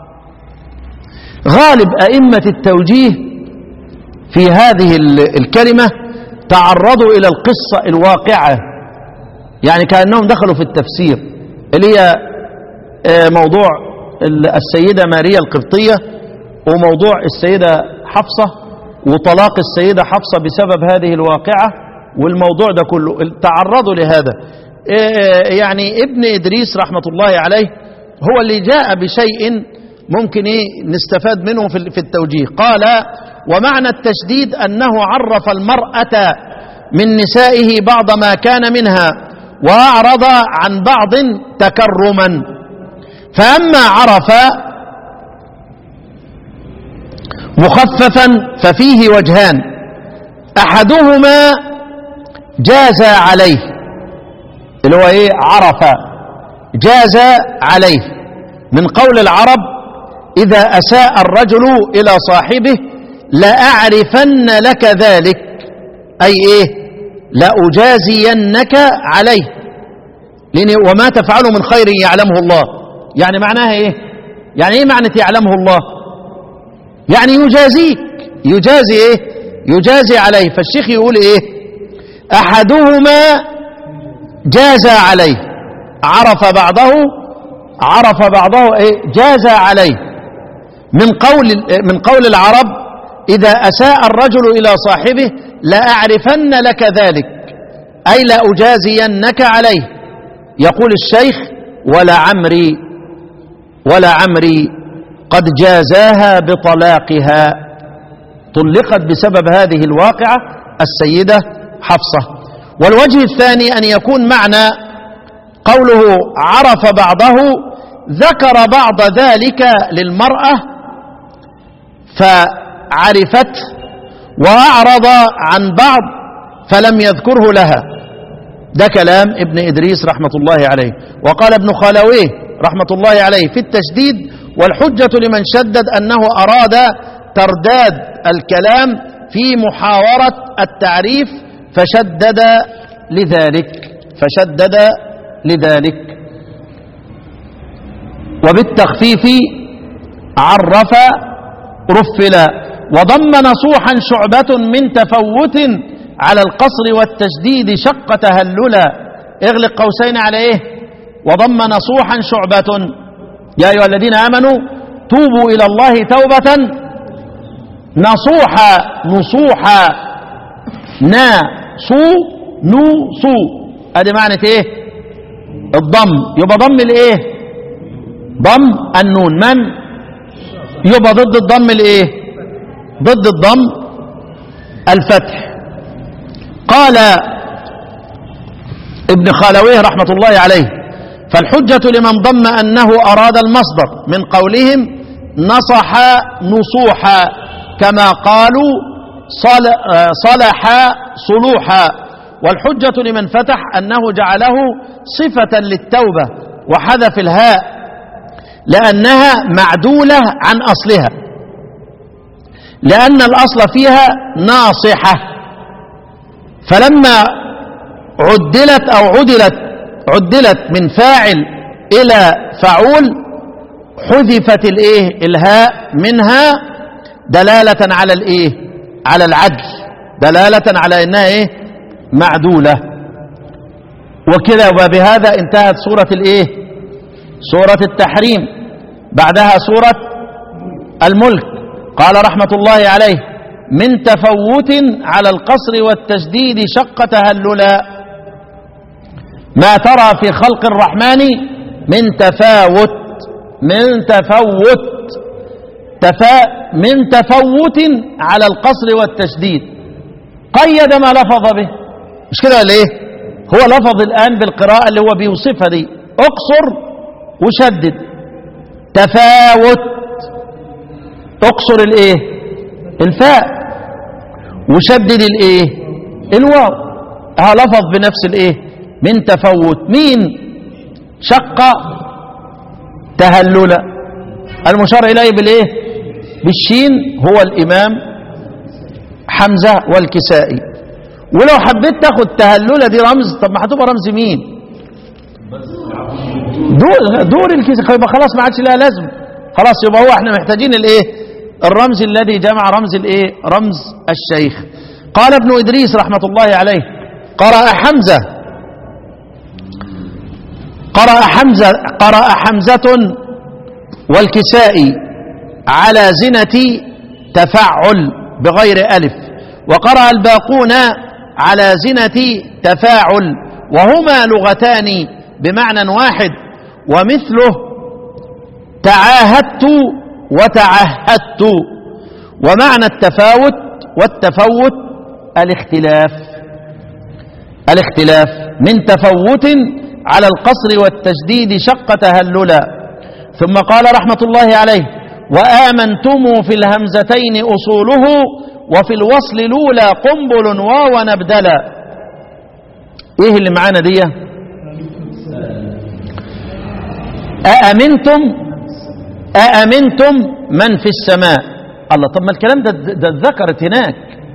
غالب أئمة التوجيه في هذه ال- الكلمة تعرضوا إلى القصة الواقعة يعني كأنهم دخلوا في التفسير اللي هي آه، موضوع ال- السيدة ماريا القبطية وموضوع السيدة حفصة وطلاق السيدة حفصة بسبب هذه الواقعة والموضوع ده كله تعرضوا لهذا آه، يعني ابن إدريس رحمة الله عليه هو اللي جاء بشيء ممكن إيه نستفاد منه في في التوجيه قال ومعنى التشديد أنه عرف المرأة من نسائه بعض ما كان منها وأعرض عن بعض تكرما فأما عرف مخففا ففيه وجهان أحدهما جاز عليه اللي هو ايه عرف جاز عليه من قول العرب إذا أساء الرجل إلى صاحبه لأعرفن لك ذلك أي إيه لأجازينك عليه لأن وما تفعله من خير يعلمه الله يعني معناها إيه يعني إيه معنى يعلمه الله يعني يجازيك يجازي إيه يجازي عليه فالشيخ يقول إيه أحدهما جاز عليه عرف بعضه عرف بعضه إيه جاز عليه من قول من قول العرب إذا أساء الرجل إلى صاحبه لأعرفن لك ذلك أي لأجازينك عليه يقول الشيخ ولا عمري ولا عمري قد جازاها بطلاقها طلقت بسبب هذه الواقعة السيدة حفصة والوجه الثاني أن يكون معنى قوله عرف بعضه ذكر بعض ذلك للمرأة فعرفت وأعرض عن بعض فلم يذكره لها ده كلام ابن إدريس رحمة الله عليه وقال ابن خالويه رحمة الله عليه في التشديد والحجة لمن شدد أنه أراد ترداد الكلام في محاورة التعريف فشدد لذلك فشدد لذلك وبالتخفيف عرف رفل وضم نصوحا شعبة من تفوت على القصر والتشديد شق تهللا اغلق قوسين على ايه وضم نصوحا شعبة يا أيها الذين آمنوا توبوا إلى الله توبة نصوحا نصوحا نا صو نو صو ادي معنى ايه الضم يبقى ضم الايه ضم النون من يبقى ضد الضم الايه ضد الضم الفتح قال ابن خالويه رحمة الله عليه فالحجة لمن ضم أنه أراد المصدر من قولهم نصح نصوحا كما قالوا صلح صلوحا والحجة لمن فتح أنه جعله صفة للتوبة وحذف الهاء لأنها معدولة عن أصلها لأن الأصل فيها ناصحة فلما عدلت أو عدلت عدلت من فاعل إلى فعول حذفت الإيه الهاء منها دلالة على الإيه على العدل دلالة على إنها إيه معدولة وكذا وبهذا انتهت سورة الإيه سورة التحريم بعدها سورة الملك قال رحمة الله عليه من تفوت على القصر والتشديد شق تهللا ما ترى في خلق الرحمن من تفاوت من تفوت تفا من تفوت على القصر والتشديد قيد ما لفظ به مش كده ولا ايه هو لفظ الآن بالقراءة اللي هو بيوصفها دي اقصر وشدد تفاوت اقصر الايه الفاء وشدد الايه الواو ها لفظ بنفس الايه من تفوت مين شق تهللا المشار اليه بالايه بالشين هو الامام حمزه والكسائي ولو حبيت تاخد تهلله دي رمز طب ما هتبقى رمز مين دور دور الكيس يبقى خلاص ما عادش لها لازم خلاص يبقى هو احنا محتاجين الايه الرمز الذي جمع رمز الايه رمز الشيخ قال ابن ادريس رحمه الله عليه قرأ حمزه قرأ حمزه قرأ حمزه والكسائي على زنة تفعل بغير ألف وقرأ الباقون على زنة تفاعل وهما لغتان بمعنى واحد ومثله تعاهدت وتعهدت ومعنى التفاوت والتفوت الاختلاف الاختلاف من تفوت على القصر والتشديد شق تهللا ثم قال رحمة الله عليه وآمنتم في الهمزتين أصوله وفي الوصل الأولى قنبل واو نبدلا ايه اللي معانا دي أأمنتم أأمنتم من في السماء الله طب ما الكلام ده ده اتذكرت هناك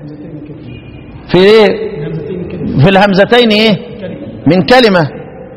في ايه في الهمزتين ايه من كلمة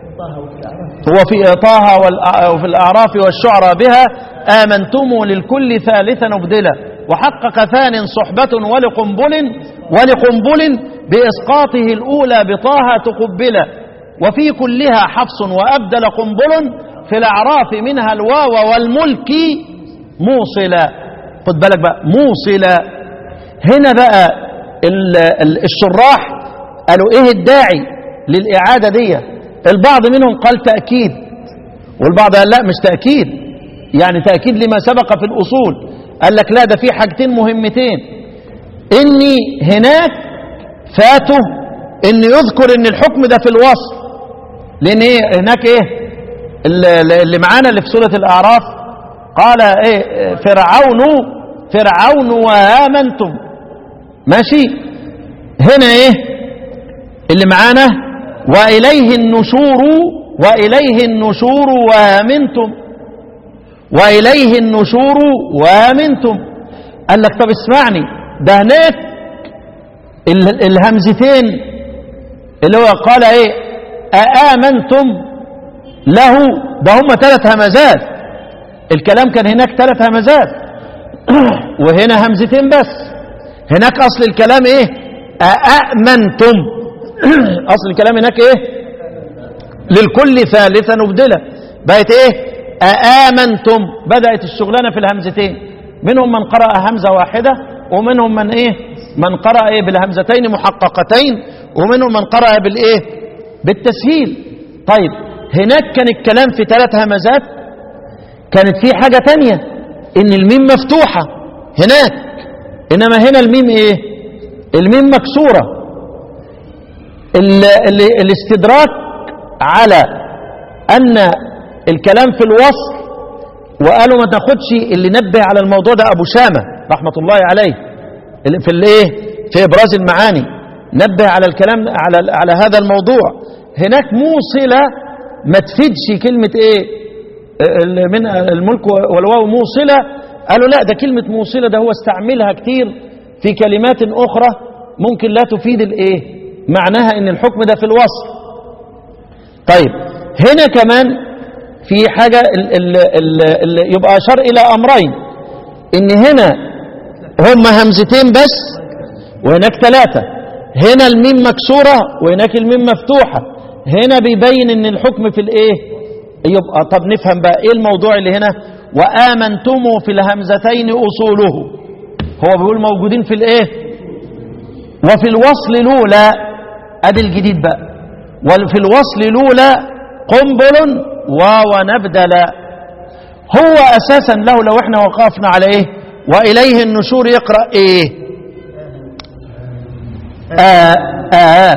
هو في طه والأ- وفي الأعراف والشعراء بها آمنتم للكل ثالثا أبدلا وحقق ثان صحبة ولقنبل ولقنبل بإسقاطه الأولى بطه تقبلا وفي كلها حفص وأبدل قنبل في الأعراف منها الواو والملك موصلا خد بالك بقى موصلا هنا بقى ال- ال- الشراح قالوا ايه الداعي للإعادة دي البعض منهم قال تأكيد والبعض قال لا مش تأكيد يعني تأكيد لما سبق في الأصول قال لك لا ده في حاجتين مهمتين إني هناك فاته إن يذكر إن الحكم ده في الوصف لأن إيه هناك إيه اللي اللي معانا اللي في سورة الأعراف قال إيه فرعون فرعون وآمنتم ماشي هنا إيه اللي معانا وإليه النشور وإليه النشور وآمنتم وإليه النشور وآمنتم قال لك طب اسمعني ده هناك ال- الهمزتين اللي هو قال ايه أآمنتم له ده هم ثلاث همزات الكلام كان هناك ثلاث همزات وهنا همزتين بس هناك أصل الكلام ايه أأمنتم أصل الكلام هناك ايه للكل ثالثا أبدلة بقت ايه أآمنتم بدأت الشغلانة في الهمزتين منهم من قرأ همزة واحدة ومنهم من ايه من قرأ ايه بالهمزتين محققتين ومنهم من قرأ بالايه بالتسهيل طيب هناك كان الكلام في ثلاث همزات كانت في حاجة تانية ان الميم مفتوحة هناك انما هنا الميم ايه الميم مكسورة ال ال الاستدراك على ان الكلام في الوصل وقالوا ما تاخدش اللي نبه على الموضوع ده ابو شامه رحمه الله عليه اللي في الايه في ابراز المعاني نبه على الكلام على على هذا الموضوع هناك موصله ما تفيدش كلمه ايه ال- من الملك والواو موصله قالوا لا ده كلمه موصله ده هو استعملها كتير في كلمات اخرى ممكن لا تفيد الايه معناها ان الحكم ده في الوصف طيب هنا كمان في حاجة ال ال ال ال يبقى أشار إلى أمرين إن هنا هم همزتين بس وهناك ثلاثة هنا الميم مكسورة وهناك الميم مفتوحة هنا بيبين إن الحكم في الإيه يبقى طب نفهم بقى إيه الموضوع اللي هنا وآمنتم في الهمزتين أصوله هو بيقول موجودين في الإيه وفي الوصل الأولى أدي الجديد بقى وفي الوصل الأولى قنبل ونبدل هو أساسا له لو احنا وقفنا على إيه وإليه النشور يقرأ إيه آ آ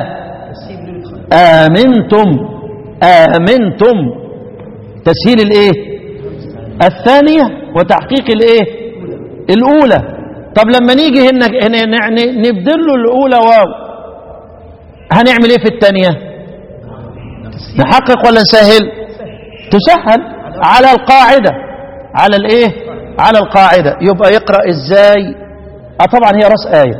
آمنتم آمنتم تسهيل الإيه الثانية وتحقيق الإيه الأولى طب لما نيجي هنا هنا يعني نبدل له الأولى واو هنعمل إيه في الثانية نحقق ولا نسهل تسهل على القاعدة على الايه على القاعدة يبقى يقرأ ازاي اه طبعا هي رأس آية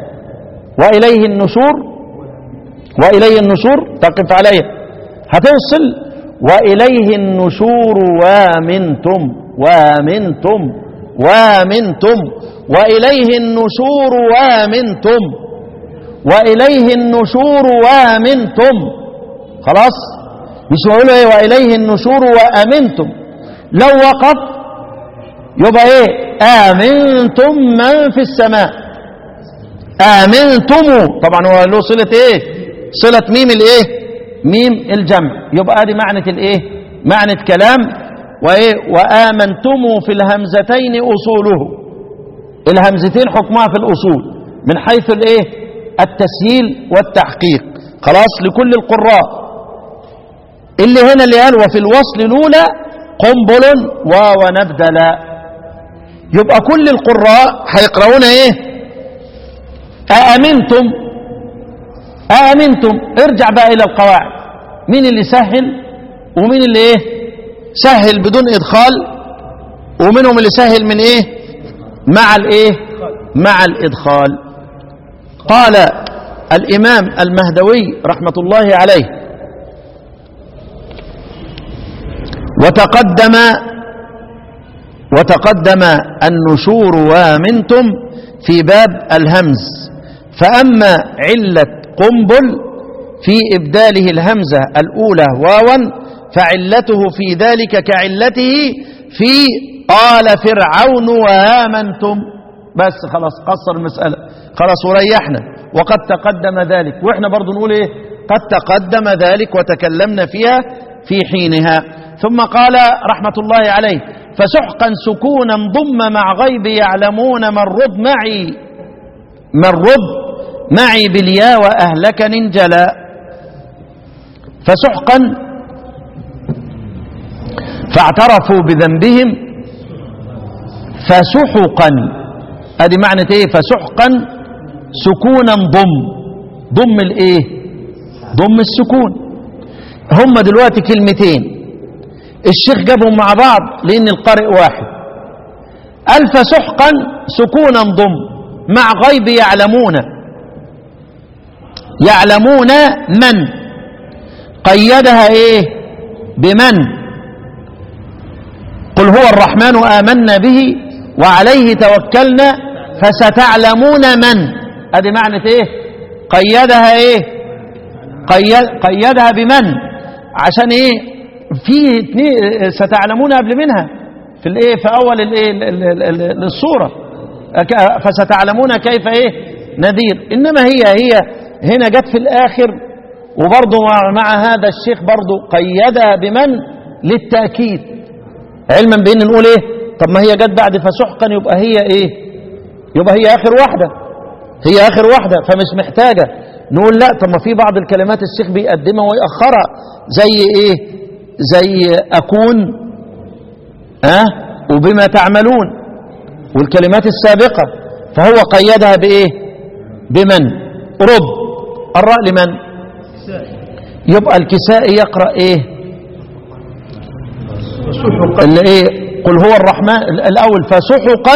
وإليه النشور وإليه النشور تقف عليها هتوصل وإليه النشور وامنتم وامنتم وامنتم وإليه النشور وامنتم وإليه النشور وامنتم خلاص مش يقولوا ايه وإليه النشور وامنتم لو وقف يبقى ايه آمنتم من في السماء آمنتم طبعا هو له صلة ايه صلة ميم الايه ميم الجمع يبقى ادي معنى الايه معنى كلام وايه وآمنتم في الهمزتين أصوله الهمزتين حكمها في الأصول من حيث الايه التسهيل والتحقيق خلاص لكل القراء اللي هنا اللي قال وفي الوصل الأولى قنبل واو نبدلا يبقى كل القراء هيقرؤون ايه أأمنتم أأمنتم ارجع بقى إلى القواعد مين اللي سهل ومين اللي ايه سهل بدون إدخال ومنهم اللي سهل من ايه مع الايه مع الإدخال قال الإمام المهدوي رحمة الله عليه وتقدم وتقدم النشور وامنتم في باب الهمز فأما علة قنبل في إبداله الهمزة الأولى واوا فعلته في ذلك كعلته في قال فرعون وآمنتم بس خلاص قصر المسألة خلاص وريحنا وقد تقدم ذلك وإحنا برضو نقول إيه قد تقدم ذلك وتكلمنا فيها في حينها ثم قال رحمة الله عليه فسحقا سكونا ضم مع غيب يعلمون من رد معي من رد معي باليا وأهلك ننجلا فسحقا فاعترفوا بذنبهم فسحقا ادي معنى ايه فسحقا سكونا ضم ضم الايه ضم السكون هم دلوقتي كلمتين الشيخ جابهم مع بعض لان القارئ واحد الف سحقا سكونا ضم مع غيب يعلمون يعلمون من قيدها ايه بمن قل هو الرحمن آمنا به وعليه توكلنا فستعلمون من ادي معنى ايه قيدها ايه قيد قيدها بمن عشان ايه في اتنين ستعلمون قبل منها في الايه في اول الايه الصوره فستعلمون كيف ايه نذير انما هي هي هنا جت في الاخر وبرضه مع, مع هذا الشيخ برضه قيدها بمن للتاكيد علما بان نقول ايه طب ما هي جت بعد فسحقا يبقى هي ايه يبقى هي اخر واحده هي اخر واحده فمش محتاجه نقول لا طب ما في بعض الكلمات الشيخ بيقدمها ويأخرها زي ايه زي اكون ها أه؟ وبما تعملون والكلمات السابقه فهو قيدها بايه بمن رد الراء لمن يبقى الكسائي يقرا ايه اللي ايه قل هو الرحمن الاول فسحقا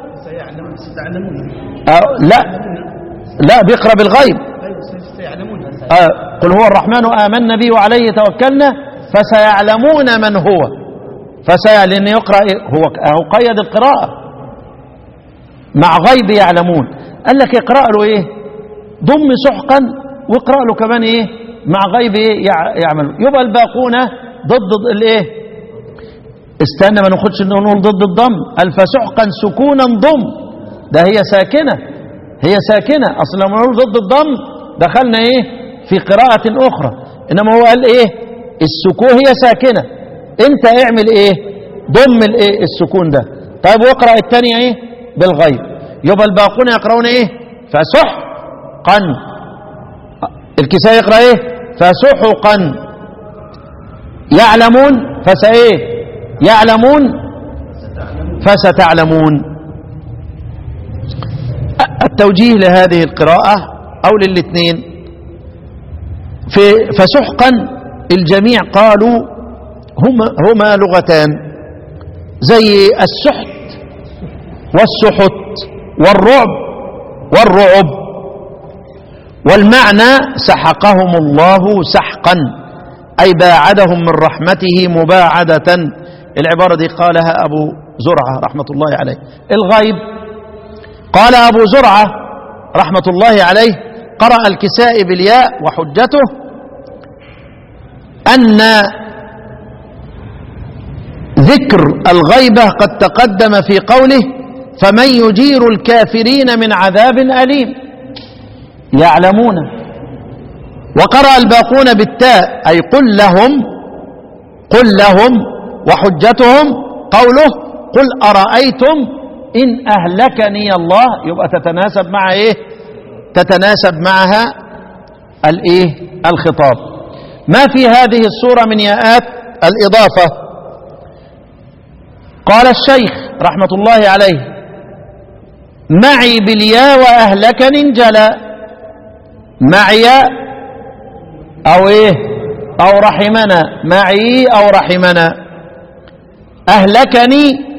آه لا لا بيقرا بالغيب آه قل هو الرحمن آمنا به وعليه توكلنا فسيعلمون من هو فسي لأن يقرأ إيه؟ هو هو قيد القراءة مع غيب يعلمون قال لك اقرأ له ايه ضم سحقا واقرأ له كمان ايه مع غيب ايه يعملون يبقى الباقون ضد الايه استنى ما ناخدش نقول ضد الضم الفسحقا سكونا ضم ده هي ساكنة هي ساكنة اصل لما نقول ضد الضم دخلنا ايه في قراءة اخرى انما هو قال ايه السكون هي ساكنة انت اعمل ايه ضم الايه السكون ده طيب واقرأ الثانية ايه بالغيب يبقى الباقون يقرؤون ايه فسحقا الكساء يقرأ ايه فسحقا يعلمون فسايه يعلمون فستعلمون التوجيه لهذه القراءة أو للاثنين في فسحقا الجميع قالوا هما, هما لغتان زي السحت والسحت والرعب والرعب والمعنى سحقهم الله سحقا أي باعدهم من رحمته مباعدة العبارة دي قالها أبو زرعة رحمة الله عليه الغيب قال أبو زرعة رحمة الله عليه قرأ الكساء بالياء وحجته أن ذكر الغيبة قد تقدم في قوله فمن يجير الكافرين من عذاب أليم يعلمون وقرأ الباقون بالتاء أي قل لهم قل لهم وحجتهم قوله قل أرأيتم إن أهلكني الله يبقى تتناسب مع إيه تتناسب معها الإيه الخطاب ما في هذه الصورة من ياءات الإضافة قال الشيخ رحمة الله عليه معي بالياء وأهلكني انجلى معي أو إيه أو رحمنا معي أو رحمنا أهلكني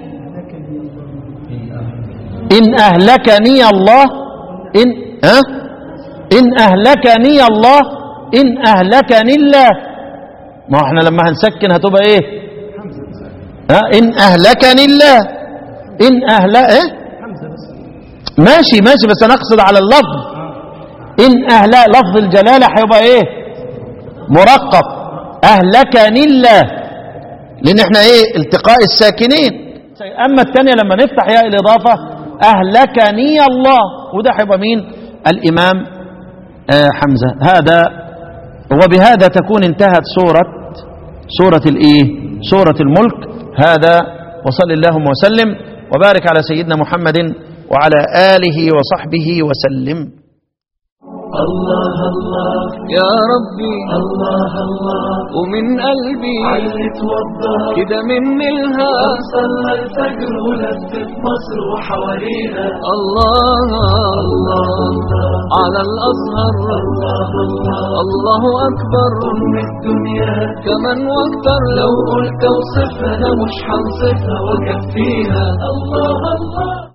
إن أهلكني الله إن ها إن أهلكني الله إن أهلكني الله ما هو احنا لما هنسكن هتبقى إيه ها إن أهلكني الله إن أهل إيه ماشي ماشي بس أنا أقصد على اللفظ إن أهل لفظ الجلالة هيبقى إيه مرقق أهلكني الله لأن إحنا إيه التقاء الساكنين أما الثانية لما نفتح ياء الإضافة أهلكني الله وده هيبقى مين الإمام آه حمزة هذا وبهذا تكون انتهت سورة سورة الإيه سورة الملك هذا وصل اللهم وسلم وبارك على سيدنا محمد وعلى آله وصحبه وسلم الله الله يا ربي الله الله ومن قلبي علت وضح كده مني الهام صلى الفجر ولفت مصر وحوالينا الله الله الله على الأزهر الله الله الله أكبر أم الدنيا كمان واكتر لو قلت اوصفها انا مش هنصفها وكفيها الله الله